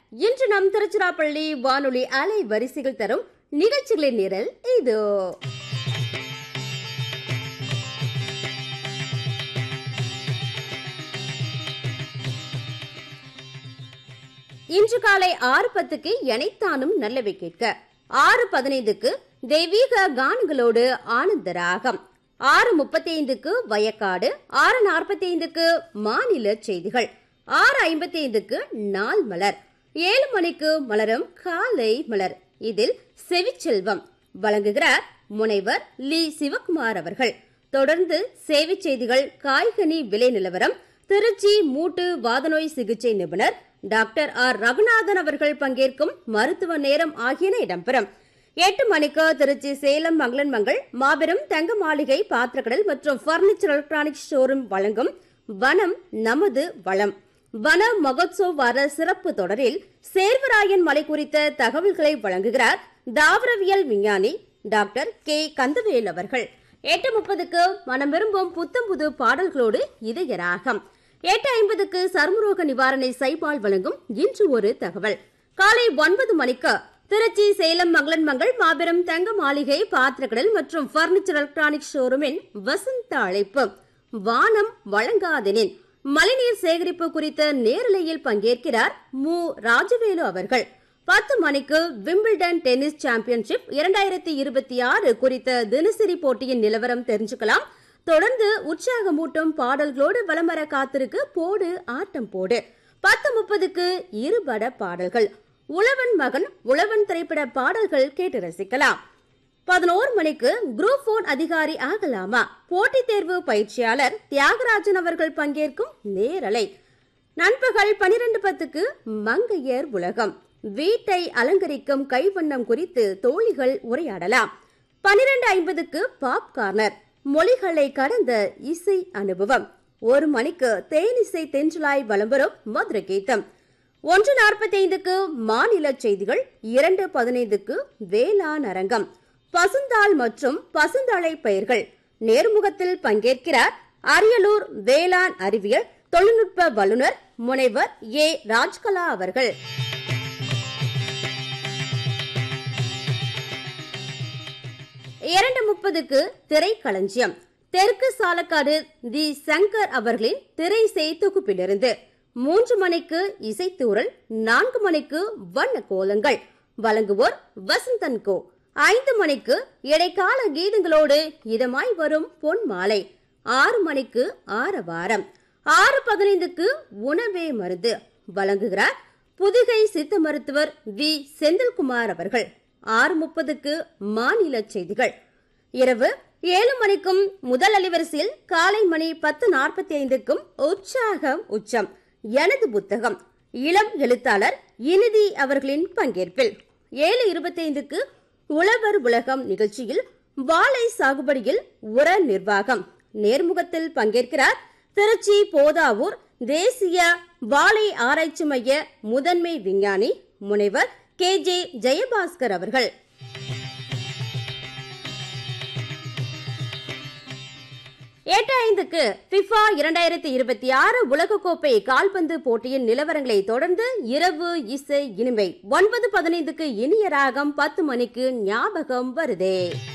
இன்று நம் திருச்சிராப்பள்ளி வானொலி அலை வரிசைகள் தரும் நிகழ்ச்சிகளின் நிரல் இதோ இன்று காலை ஆறு பத்துக்கு எனைத்தானும் நல்லவை கேட்க ஆறு பதினைந்துக்கு தெய்வீக கானங்களோடு ஆனந்த ராகம் ஆறு முப்பத்தி ஐந்துக்கு வயக்காடு ஆறு நாற்பத்தி ஐந்துக்கு மாநில செய்திகள் ஆறு ஐம்பத்தி ஐந்துக்கு நாள் மலர் ஏழு மணிக்கு மலரும் காலை மலர் இதில் செவிச்செல்வம் வழங்குகிறார் முனைவர் லி சிவகுமார் அவர்கள் தொடர்ந்து சேவை செய்திகள் காய்கனி விலை நிலவரம் திருச்சி மூட்டு வாதநோய் சிகிச்சை நிபுணர் டாக்டர் ஆர் ரகுநாதன் அவர்கள் பங்கேற்கும் மருத்துவ நேரம் ஆகியன இடம்பெறும் எட்டு மணிக்கு திருச்சி சேலம் மங்களன் மங்கள் மாபெரும் தங்க மாளிகை பாத்திரக்கடல் மற்றும் பர்னிச்சர் எலக்ட்ரானிக் ஷோரூம் வழங்கும் வனம் நமது வளம் வன மகோத்சவ் வார சிறப்பு தொடரில் சேர்வராயன் மலை குறித்த தகவல்களை வழங்குகிறார் தாவரவியல் விஞ்ஞானி டாக்டர் கே கந்தவேல் அவர்கள் எட்டு முப்பதுக்கு மனம் விரும்பும் புத்தம் புது பாடல்களோடு இதய ராகம் எட்டு ஐம்பதுக்கு சர்மரோக நிவாரணை சைபால் வழங்கும் இன்று ஒரு தகவல் காலை ஒன்பது மணிக்கு திருச்சி சேலம் மங்களன் மங்கள் மாபெரும் தங்க மாளிகை பாத்திரக்கடல் மற்றும் பர்னிச்சர் எலக்ட்ரானிக் ஷோரூமின் வசந்த அழைப்பு வானம் வழங்காதெனின் மழைநீர் சேகரிப்பு குறித்த நேரலையில் பங்கேற்கிறார் மு ராஜவேலு அவர்கள் பத்து மணிக்கு விம்பிள்டன் டென்னிஸ் சாம்பியன்ஷிப் இரண்டாயிரத்தி இருபத்தி ஆறு குறித்த தினசரி போட்டியின் நிலவரம் தெரிஞ்சுக்கலாம் தொடர்ந்து உற்சாகமூட்டும் பாடல்களோடு வலம் வர காத்திருக்கு போடு ஆட்டம் போடு பத்து முப்பதுக்கு இருபட பாடல்கள் உழவன் மகன் உழவன் திரைப்பட பாடல்கள் கேட்டு ரசிக்கலாம் பதினோரு மணிக்கு குரூப் போன் அதிகாரி ஆகலாமா போட்டித் தேர்வு பயிற்சியாளர் தியாகராஜன் அவர்கள் பங்கேற்கும் நேரலை நண்பகல் பனிரெண்டு பத்துக்கு மங்கையர் உலகம் வீட்டை அலங்கரிக்கும் கைவண்ணம் குறித்து தோழிகள் உரையாடலாம் பனிரெண்டு ஐம்பதுக்கு பாப் கார்னர் மொழிகளை கடந்த இசை அனுபவம் ஒரு மணிக்கு தேனிசை தென்றலாய் வலம் வரும் மதுரை கீதம் ஒன்று நாற்பத்தி ஐந்துக்கு மாநில செய்திகள் இரண்டு பதினைந்துக்கு வேளாண் அரங்கம் பசுந்தாள் மற்றும் பசுந்தழை பயிர்கள் நேர்முகத்தில் பங்கேற்கிறார் அரியலூர் வேளாண் அறிவியல் தொழில்நுட்ப வல்லுநர் முனைவர் ஏ ராஜ்கலா அவர்கள் இரண்டு முப்பதுக்கு திரைக்களஞ்சியம் தெற்கு சாலக்காடு தி சங்கர் அவர்களின் திரை செய் தொகுப்பிலிருந்து மூன்று மணிக்கு இசைத்தூரல் நான்கு மணிக்கு வண்ண கோலங்கள் வழங்குவோர் வசந்தன் கோ ஐந்து மணிக்கு இடைக்கால கீதங்களோடு இதமாய் வரும் பொன் மாலை ஆறு மணிக்கு ஆரவாரம் ஆறு பதினைந்துக்கு உணவே மருந்து வழங்குகிறார் புதுகை சித்த மருத்துவர் வி செந்தில்குமார் அவர்கள் ஆறு முப்பதுக்கு மாநில செய்திகள் இரவு ஏழு மணிக்கும் முதல் அலைவரிசையில் காலை மணி பத்து நாற்பத்தி ஐந்துக்கும் உற்சாகம் உச்சம் எனது புத்தகம் இளம் எழுத்தாளர் இனிதி அவர்களின் பங்கேற்பில் ஏழு இருபத்தி ஐந்துக்கு உழவர் உலகம் நிகழ்ச்சியில் வாழை சாகுபடியில் உர நிர்வாகம் நேர்முகத்தில் பங்கேற்கிறார் திருச்சி போதாவூர் தேசிய வாழை ஆராய்ச்சி மைய முதன்மை விஞ்ஞானி முனைவர் கே ஜே ஜெயபாஸ்கர் அவர்கள் எட்டு ஐந்துக்கு பிஃபா இரண்டாயிரத்தி இருபத்தி ஆறு உலகக்கோப்பை கால்பந்து போட்டியின் நிலவரங்களை தொடர்ந்து இரவு இசை இனிமை ஒன்பது பதினைந்துக்கு இனிய ராகம் பத்து மணிக்கு ஞாபகம் வருதே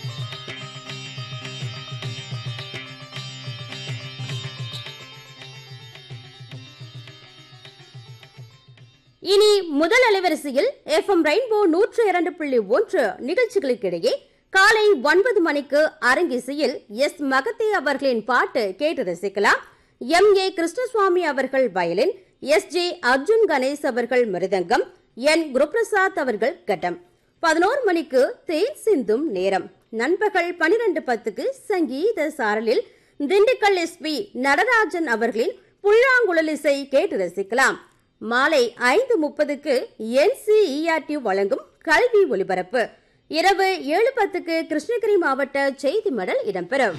இனி முதல் அலைவரிசையில் எஃப் எம் ரெயின்போ நூற்று இரண்டு புள்ளி ஒன்று நிகழ்ச்சிகளுக்கிடையே காலை ஒன்பது மணிக்கு அரங்கிசையில் எஸ் மகத்தே அவர்களின் பாட்டு கேட்டு ரசிக்கலாம் எம் ஏ கிருஷ்ணசுவாமி அவர்கள் violin S J Arjun Ganesh அவர்கள் மிருதங்கம் என் குருபிரசாத் அவர்கள் கட்டம் பதினோரு மணிக்கு தேன் சிந்தும் நேரம் நண்பகல் பனிரெண்டு பத்துக்கு சங்கீத சாரலில் திண்டுக்கல் எஸ்பி நடராஜன் அவர்களின் புல்லாங்குழல் இசை கேட்டு ரசிக்கலாம் மாலை ஐந்து முப்பதுக்கு என்சிஇஆர்டி வழங்கும் கல்வி ஒலிபரப்பு இரவு ஏழு பத்துக்கு கிருஷ்ணகிரி மாவட்ட செய்தி மடல் இடம்பெறும்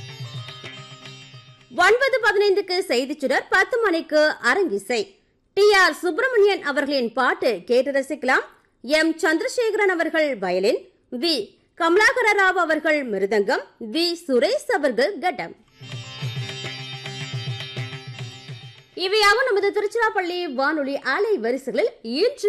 ஒன்பது பதினைந்துக்கு செய்தி சுடர் பத்து மணிக்கு அரங்கிசை டி ஆர் சுப்பிரமணியன் அவர்களின் பாட்டு கேட்டு ரசிக்கலாம் எம் சந்திரசேகரன் அவர்கள் வயலின் வி கமலாகர ராவ் அவர்கள் மிருதங்கம் வி சுரேஷ் அவர்கள் கட்டம் இவையாவும் நமது திருச்சிராப்பள்ளி வானொலி அலை வரிசைகளில் இன்று